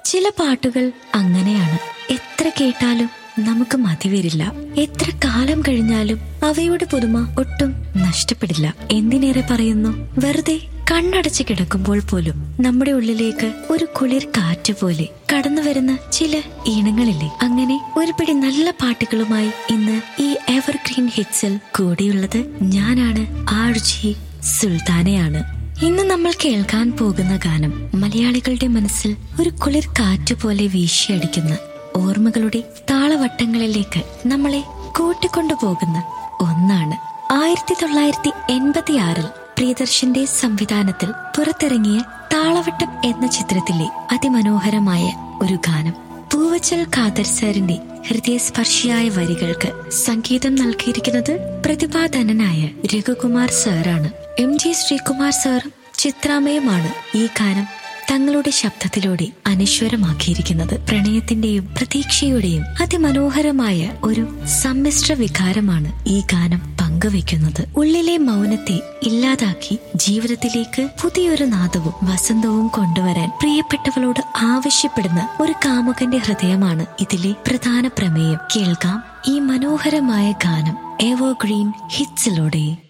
ചില പാട്ടുകൾ അങ്ങനെയാണ് എത്ര കേട്ടാലും നമുക്ക് മതി വരില്ല എത്ര കാലം കഴിഞ്ഞാലും അവയുടെ പുതുമ ഒട്ടും നഷ്ടപ്പെടില്ല എന്തിനേറെ പറയുന്നു വെറുതെ കണ്ണടച്ച് കിടക്കുമ്പോൾ പോലും നമ്മുടെ ഉള്ളിലേക്ക് ഒരു കുളിർ കാറ്റ് പോലെ കടന്നു വരുന്ന ചില ഈണങ്ങളില്ലേ അങ്ങനെ ഒരു പിടി നല്ല പാട്ടുകളുമായി ഇന്ന് ഈ എവർഗ്രീൻ ഹിറ്റ്സിൽ കൂടിയുള്ളത് ഞാനാണ് ആർജി സുൽത്താനയാണ് ഇന്ന് നമ്മൾ കേൾക്കാൻ പോകുന്ന ഗാനം മലയാളികളുടെ മനസ്സിൽ ഒരു കുളിർ കാറ്റ് പോലെ വീശിയടിക്കുന്ന ഓർമ്മകളുടെ താളവട്ടങ്ങളിലേക്ക് നമ്മളെ കൂട്ടിക്കൊണ്ടുപോകുന്ന ഒന്നാണ് ആയിരത്തി തൊള്ളായിരത്തി എൺപത്തിയാറിൽ പ്രിയദർശന്റെ സംവിധാനത്തിൽ പുറത്തിറങ്ങിയ താളവട്ടം എന്ന ചിത്രത്തിലെ അതിമനോഹരമായ ഒരു ഗാനം പൂവച്ചൽ ഖാദർ സാറിന്റെ ഹൃദയസ്പർശിയായ വരികൾക്ക് സംഗീതം നൽകിയിരിക്കുന്നത് പ്രതിഭാധനനായ രഘുകുമാർ സാറാണ് എം ജി ശ്രീകുമാർ സാറും ചിത്രാമയുമാണ് ഈ ഗാനം തങ്ങളുടെ ശബ്ദത്തിലൂടെ അനശ്വരമാക്കിയിരിക്കുന്നത് പ്രണയത്തിന്റെയും പ്രതീക്ഷയുടെയും അതിമനോഹരമായ ഒരു സമ്മിശ്ര വികാരമാണ് ഈ ഗാനം പങ്കുവെക്കുന്നത് ഉള്ളിലെ മൗനത്തെ ഇല്ലാതാക്കി ജീവിതത്തിലേക്ക് പുതിയൊരു നാദവും വസന്തവും കൊണ്ടുവരാൻ പ്രിയപ്പെട്ടവളോട് ആവശ്യപ്പെടുന്ന ഒരു കാമുകന്റെ ഹൃദയമാണ് ഇതിലെ പ്രധാന പ്രമേയം കേൾക്കാം ഈ മനോഹരമായ ഗാനം എവർഗ്രീൻ ഹിറ്റ്സിലൂടെ